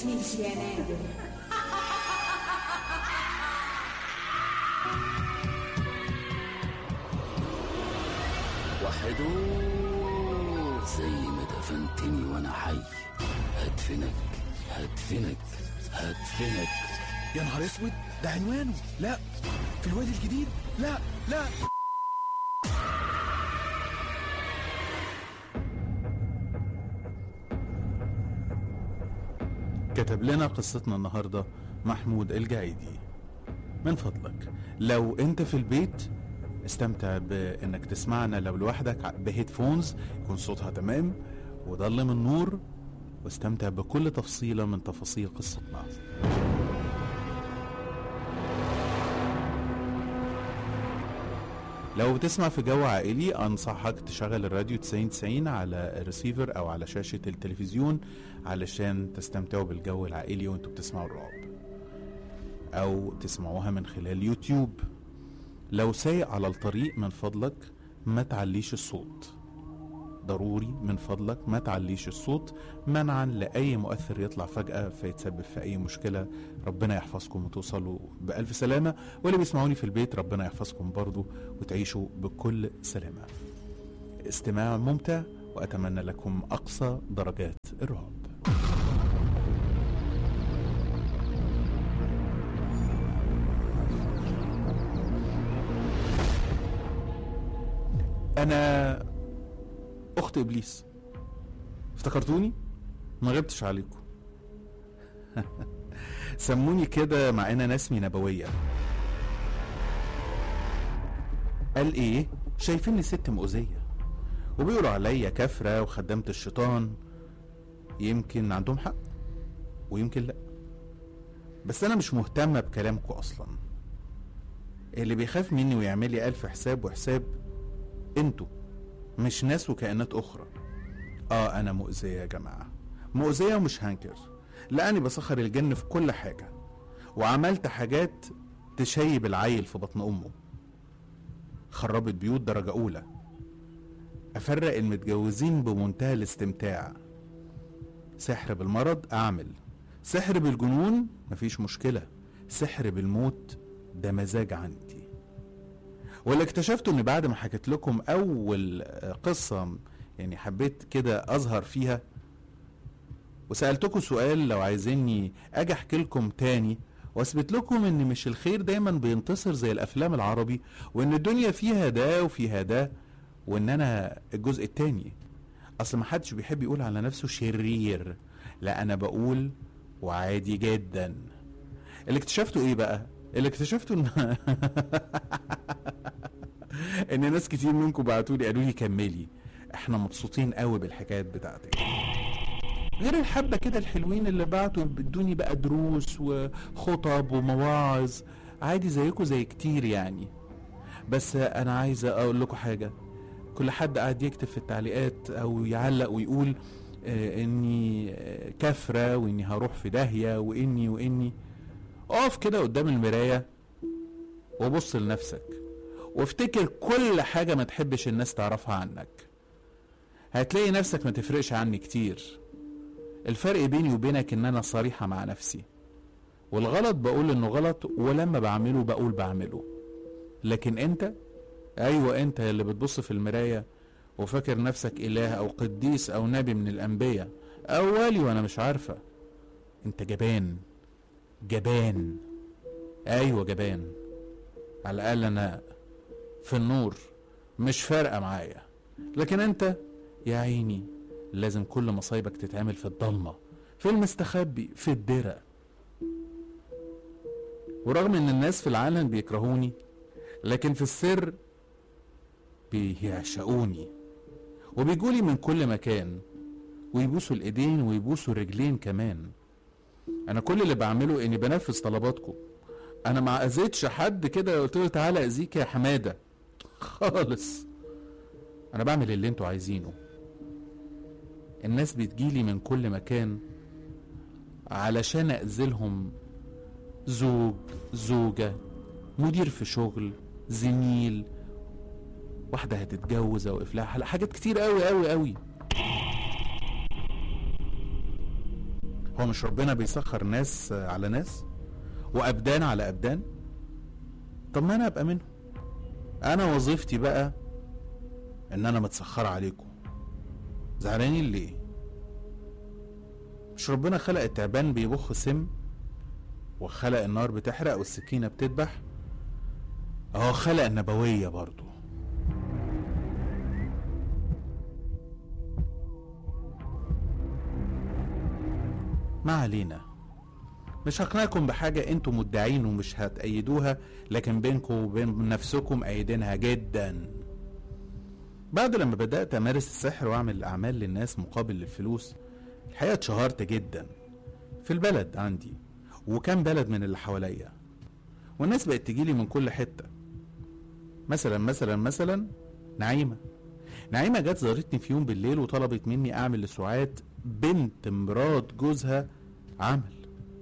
تغشيش يا نادر وحدو زي ما دفنتني وانا حي هدفنك هدفنك هدفنك يا نهار اسود ده عنوانه لا في الوادي الجديد لا لا كتب لنا قصتنا النهارده محمود الجعيدي من فضلك لو انت في البيت استمتع بانك تسمعنا لو لوحدك بهيدفونز يكون صوتها تمام وضلم النور واستمتع بكل تفصيلة من تفاصيل قصتنا لو بتسمع في جو عائلي انصحك تشغل الراديو 90 90 على الريسيفر او على شاشة التلفزيون علشان تستمتعوا بالجو العائلي وانتوا بتسمعوا الرعب او تسمعوها من خلال يوتيوب لو سايق على الطريق من فضلك ما تعليش الصوت ضروري من فضلك ما تعليش الصوت منعا لأي مؤثر يطلع فجأة فيتسبب في أي مشكلة ربنا يحفظكم وتوصلوا بألف سلامة واللي بيسمعوني في البيت ربنا يحفظكم برضو وتعيشوا بكل سلامة استماع ممتع وأتمنى لكم أقصى درجات الرعب أنا أخت إبليس افتكرتوني؟ ما غبتش عليكم سموني كده مع ان انا اسمي نبوية قال ايه شايفيني ست مؤذية وبيقولوا عليا كفرة وخدامة الشيطان يمكن عندهم حق ويمكن لا بس انا مش مهتمة بكلامكم اصلا اللي بيخاف مني ويعمل لي الف حساب وحساب انتوا مش ناس وكائنات اخرى اه انا مؤذية يا جماعة مؤذية ومش هنكر لاني بسخر الجن في كل حاجة وعملت حاجات تشيب العيل في بطن امه خربت بيوت درجة اولى افرق المتجوزين بمنتهى الاستمتاع سحر بالمرض اعمل سحر بالجنون مفيش مشكلة سحر بالموت ده مزاج عندي واللي اكتشفته ان بعد ما حكيت لكم اول قصة يعني حبيت كده اظهر فيها وسألتكم سؤال لو عايزيني اجي احكي لكم تاني واثبت لكم ان مش الخير دايما بينتصر زي الافلام العربي وان الدنيا فيها ده وفيها ده وان انا الجزء التاني اصل ما حدش بيحب يقول على نفسه شرير لا انا بقول وعادي جدا اللي اكتشفته ايه بقى اللي اكتشفته ان ان ناس كتير منكم بعتوا لي قالوا لي كملي احنا مبسوطين قوي بالحكايات بتاعتك غير الحبة كده الحلوين اللي بعتوا بدوني بقى دروس وخطب ومواعظ عادي زيكم زي كتير يعني بس انا عايز اقول لكم حاجة كل حد قاعد يكتب في التعليقات او يعلق ويقول آه اني آه كفرة واني هروح في داهية واني واني اقف كده قدام المراية وبص لنفسك وافتكر كل حاجة ما تحبش الناس تعرفها عنك هتلاقي نفسك ما تفرقش عني كتير الفرق بيني وبينك ان انا صريحة مع نفسي والغلط بقول انه غلط ولما بعمله بقول بعمله لكن انت ايوه انت اللي بتبص في المراية وفاكر نفسك اله او قديس او نبي من الانبياء او ولي وانا مش عارفة انت جبان جبان ايوه جبان على الاقل انا في النور مش فارقة معايا لكن انت يا عيني لازم كل مصايبك تتعمل في الضلمة في المستخبي في الدرة ورغم ان الناس في العالم بيكرهوني لكن في السر بيعشقوني وبيجولي من كل مكان ويبوسوا الايدين ويبوسوا الرجلين كمان انا كل اللي بعمله اني بنفذ طلباتكم انا ما اذيتش حد كده قلت له تعالى اذيك يا حماده خالص انا بعمل اللي انتوا عايزينه الناس بتجيلي من كل مكان علشان أأذلهم زوج زوجة مدير في شغل زميل واحدة هتتجوز أو إفلاح حاجات كتير أوي أوي أوي هو مش ربنا بيسخر ناس على ناس وابدان على ابدان طب ما انا ابقى منهم انا وظيفتي بقى ان انا متسخر عليكم زعلانين ليه مش ربنا خلق التعبان بيبخ سم وخلق النار بتحرق والسكينة بتذبح اهو خلق النبوية برضو ما علينا مش هقنعكم بحاجة انتم مدعين ومش هتأيدوها لكن بينكم وبين نفسكم أيدينها جدا بعد لما بدأت أمارس السحر وأعمل أعمال للناس مقابل الفلوس الحقيقة اتشهرت جدا في البلد عندي وكان بلد من اللي حواليا والناس بقت تجيلي من كل حتة مثلا مثلا مثلا نعيمة نعيمة جت زارتني في يوم بالليل وطلبت مني أعمل لسعاد بنت مرات جوزها عمل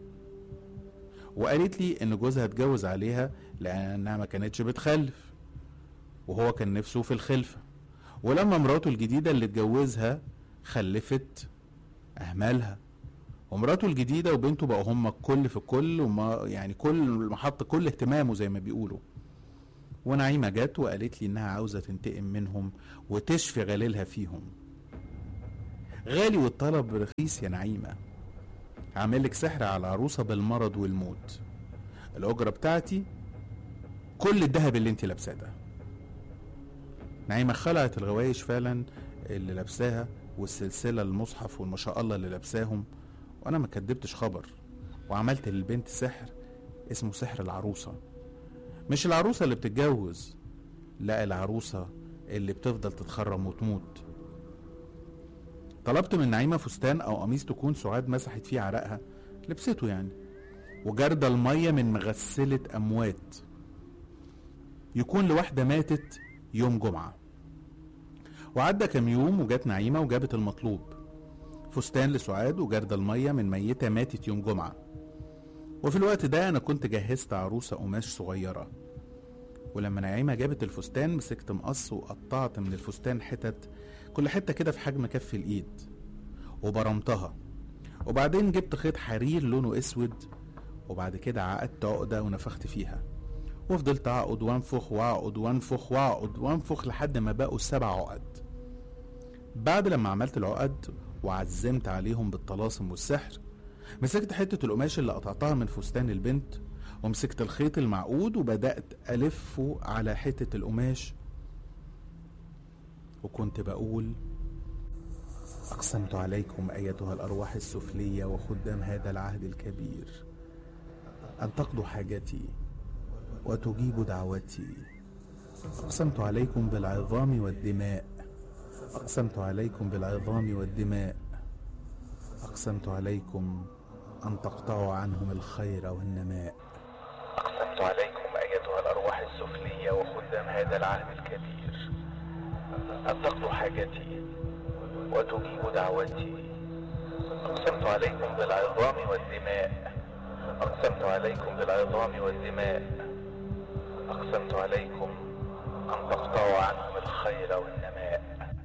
وقالت لي ان جوزها اتجوز عليها لانها ما كانتش بتخلف وهو كان نفسه في الخلفه ولما مراته الجديده اللي اتجوزها خلفت اهملها ومراته الجديده وبنته بقوا هما الكل في الكل وما يعني كل محط كل اهتمامه زي ما بيقولوا ونعيمه جت وقالت لي انها عاوزه تنتقم منهم وتشفي غليلها فيهم غالي والطلب رخيص يا نعيمه هعمل لك سحر على العروسه بالمرض والموت الاجره بتاعتي كل الذهب اللي انت لابساه ده نعيمه خلعت الغوايش فعلا اللي لابساها والسلسله المصحف والما شاء الله اللي لابساهم وانا ما كدبتش خبر وعملت للبنت سحر اسمه سحر العروسه مش العروسه اللي بتتجوز لا العروسه اللي بتفضل تتخرم وتموت طلبت من نعيمة فستان أو قميص تكون سعاد مسحت فيه عرقها لبسته يعني وجردة المية من مغسلة أموات يكون لواحدة ماتت يوم جمعة وعدى كام يوم وجات نعيمة وجابت المطلوب فستان لسعاد وجردة المية من ميتة ماتت يوم جمعة وفي الوقت ده أنا كنت جهزت عروسة قماش صغيرة ولما نعيمة جابت الفستان مسكت مقص وقطعت من الفستان حتت كل حتة كده في حجم كف الإيد وبرمتها وبعدين جبت خيط حرير لونه أسود وبعد كده عقدت عقدة ونفخت فيها وفضلت أعقد وأنفخ وأعقد وأنفخ وأعقد وأنفخ لحد ما بقوا سبع عقد بعد لما عملت العقد وعزمت عليهم بالطلاسم والسحر مسكت حتة القماش اللي قطعتها من فستان البنت ومسكت الخيط المعقود وبدأت ألفه على حتة القماش وكنت بقول أقسمت عليكم أيتها الأرواح السفلية وخدام هذا العهد الكبير أن تقضوا حاجتي وتجيبوا دعوتي أقسمت عليكم بالعظام والدماء أقسمت عليكم بالعظام والدماء أقسمت عليكم أن تقطعوا عنهم الخير والنماء أقسمت عليكم أيتها الأرواح السفلية وخدام هذا العهد الكبير أن تقضوا حاجتي وتجيبوا دعوتي أقسمت عليكم بالعظام والدماء أقسمت عليكم بالعظام والدماء أقسمت عليكم أن تقطعوا عنهم الخير والنماء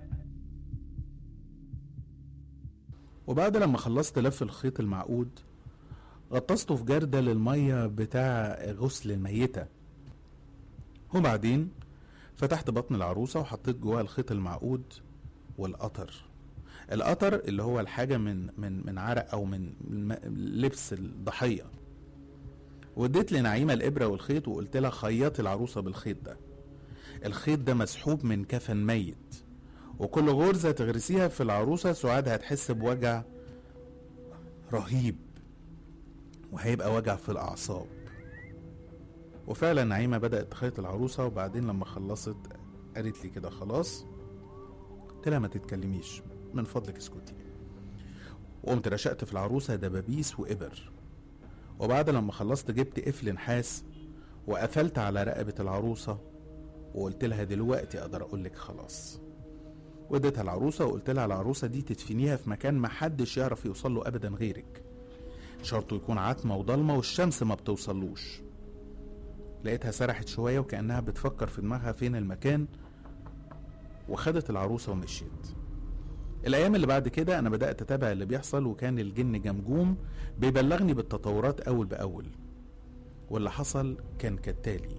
وبعد لما خلصت لف الخيط المعقود غطسته في جردة للمية بتاع غسل الميتة وبعدين فتحت بطن العروسة وحطيت جواها الخيط المعقود والقطر القطر اللي هو الحاجة من من من عرق أو من من لبس الضحية واديت لنعيمة الإبرة والخيط وقلت لها خيطي العروسة بالخيط ده الخيط ده مسحوب من كفن ميت وكل غرزة تغرسيها في العروسة سعاد هتحس بوجع رهيب وهيبقى وجع في الأعصاب وفعلا نعيمة بدأت تخيط العروسة وبعدين لما خلصت قالت لي كده خلاص قلت لها ما تتكلميش من فضلك اسكتي وقمت رشقت في العروسة دبابيس وإبر وبعد لما خلصت جبت قفل نحاس وقفلت على رقبة العروسة وقلت لها دلوقتي أقدر أقولك خلاص واديتها العروسة وقلت لها العروسة دي تدفنيها في مكان محدش يعرف يوصل له أبدا غيرك شرطه يكون عتمة وضلمة والشمس ما بتوصلوش لقيتها سرحت شوية وكأنها بتفكر في دماغها فين المكان وخدت العروسة ومشيت الايام اللي بعد كده انا بدات اتابع اللي بيحصل وكان الجن جمجوم بيبلغني بالتطورات اول باول واللي حصل كان كالتالي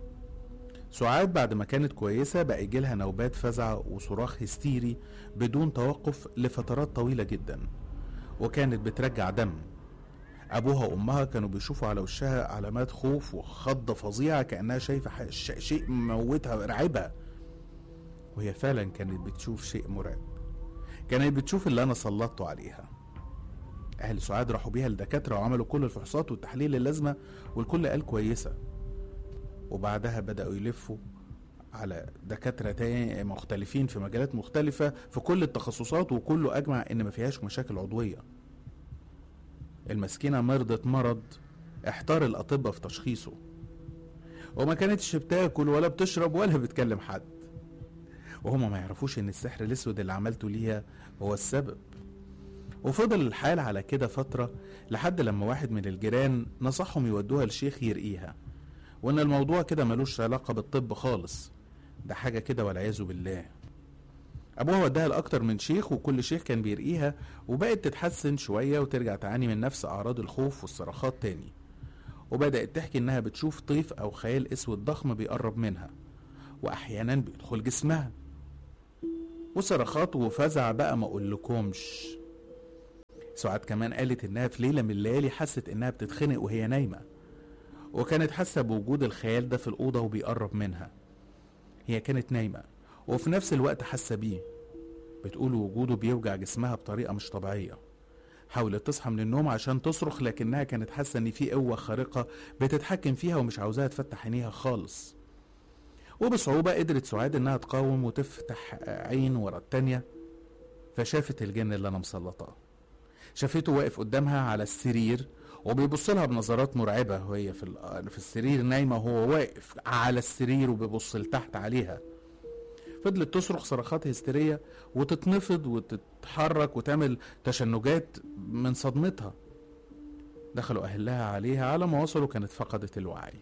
سعاد بعد ما كانت كويسة بقى يجيلها نوبات فزع وصراخ هستيري بدون توقف لفترات طويلة جدا وكانت بترجع دم أبوها وأمها كانوا بيشوفوا على وشها علامات خوف وخضة فظيعة كأنها شايفة ح- ش- شيء مموتها رعبها وهي فعلا كانت بتشوف شيء مرعب كانت بتشوف اللي أنا سلطته عليها أهل سعاد راحوا بيها لدكاترة وعملوا كل الفحوصات والتحليل اللازمة والكل قال كويسة وبعدها بدأوا يلفوا على دكاترة تاني مختلفين في مجالات مختلفة في كل التخصصات وكله أجمع إن ما فيهاش مشاكل عضوية المسكينة مرضت مرض احتار الأطباء في تشخيصه وما كانتش بتاكل ولا بتشرب ولا بتكلم حد وهما ما يعرفوش إن السحر الأسود اللي عملته ليها هو السبب وفضل الحال على كده فترة لحد لما واحد من الجيران نصحهم يودوها لشيخ يرقيها وان الموضوع كده ملوش علاقه بالطب خالص ده حاجه كده والعياذ بالله ابوها وداها لاكتر من شيخ وكل شيخ كان بيرقيها وبقت تتحسن شويه وترجع تعاني من نفس اعراض الخوف والصرخات تاني وبدات تحكي انها بتشوف طيف او خيال اسود ضخم بيقرب منها واحيانا بيدخل جسمها وصرخات وفزع بقى ما اقولكمش سعاد كمان قالت انها في ليله من الليالي حست انها بتتخنق وهي نايمه وكانت حاسه بوجود الخيال ده في الاوضه وبيقرب منها هي كانت نايمه وفي نفس الوقت حاسه بيه بتقول وجوده بيوجع جسمها بطريقه مش طبيعيه حاولت تصحى من النوم عشان تصرخ لكنها كانت حاسه ان في قوه خارقه بتتحكم فيها ومش عاوزاها تفتح عينيها خالص وبصعوبه قدرت سعاد انها تقاوم وتفتح عين ورا التانيه فشافت الجن اللي انا مسلطاه شافته واقف قدامها على السرير وبيبص لها بنظرات مرعبة وهي في ال- في السرير نايمة وهو واقف على السرير وبيبص لتحت عليها فضلت تصرخ صرخات هستيرية وتتنفض وتتحرك وتعمل تشنجات من صدمتها دخلوا أهلها عليها على ما وصلوا كانت فقدت الوعي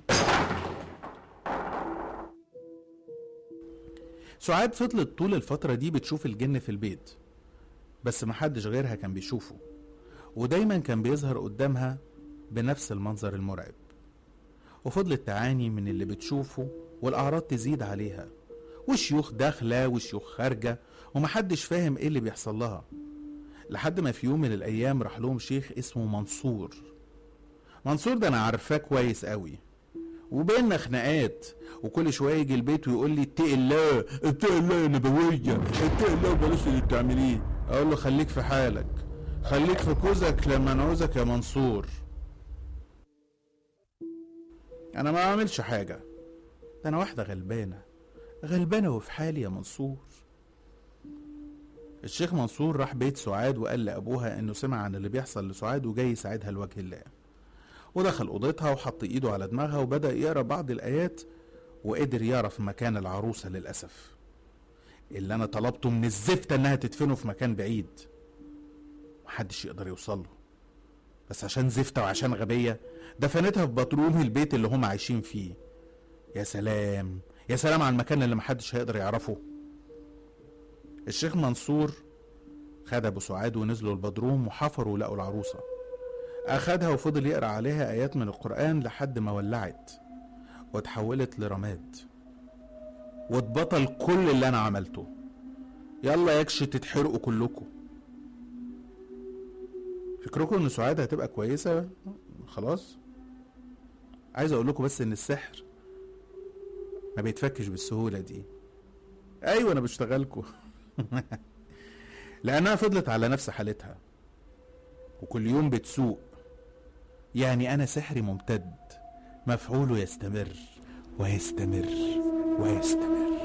سعاد فضلت طول الفترة دي بتشوف الجن في البيت بس محدش غيرها كان بيشوفه ودايما كان بيظهر قدامها بنفس المنظر المرعب وفضلت تعاني من اللي بتشوفه والأعراض تزيد عليها وشيوخ داخلة وشيوخ خارجة ومحدش فاهم ايه اللي بيحصل لها لحد ما في يوم من الأيام راح لهم شيخ اسمه منصور منصور ده أنا عارفاه كويس قوي وبيننا خناقات وكل شويه يجي البيت ويقول لي اتقي الله اتقي الله يا نبويه اتقي الله وبلاش اللي بتعمليه اقول له خليك في حالك خليك في كوزك لما نعوزك يا منصور انا ما بعملش حاجه ده انا واحده غلبانه غلبانه وفي حالي يا منصور الشيخ منصور راح بيت سعاد وقال لابوها انه سمع عن اللي بيحصل لسعاد وجاي يساعدها لوجه الله ودخل اوضتها وحط ايده على دماغها وبدا يقرا بعض الايات وقدر يعرف مكان العروسه للاسف اللي انا طلبته من الزفته انها تدفنه في مكان بعيد محدش يقدر يوصل له بس عشان زفته وعشان غبيه دفنتها في بطروم البيت اللي هم عايشين فيه يا سلام يا سلام على المكان اللي محدش هيقدر يعرفه الشيخ منصور خد ابو سعاد ونزلوا البدروم وحفروا لقوا العروسه أخدها وفضل يقرأ عليها آيات من القرآن لحد ما ولعت واتحولت لرماد واتبطل كل اللي أنا عملته يلا يكش تتحرقوا كلكم فكركم إن سعاد هتبقى كويسة خلاص عايز أقول لكم بس إن السحر ما بيتفكش بالسهولة دي أيوة أنا بشتغلكم لأنها فضلت على نفس حالتها وكل يوم بتسوق يعني أنا سحري ممتد مفعوله يستمر ويستمر ويستمر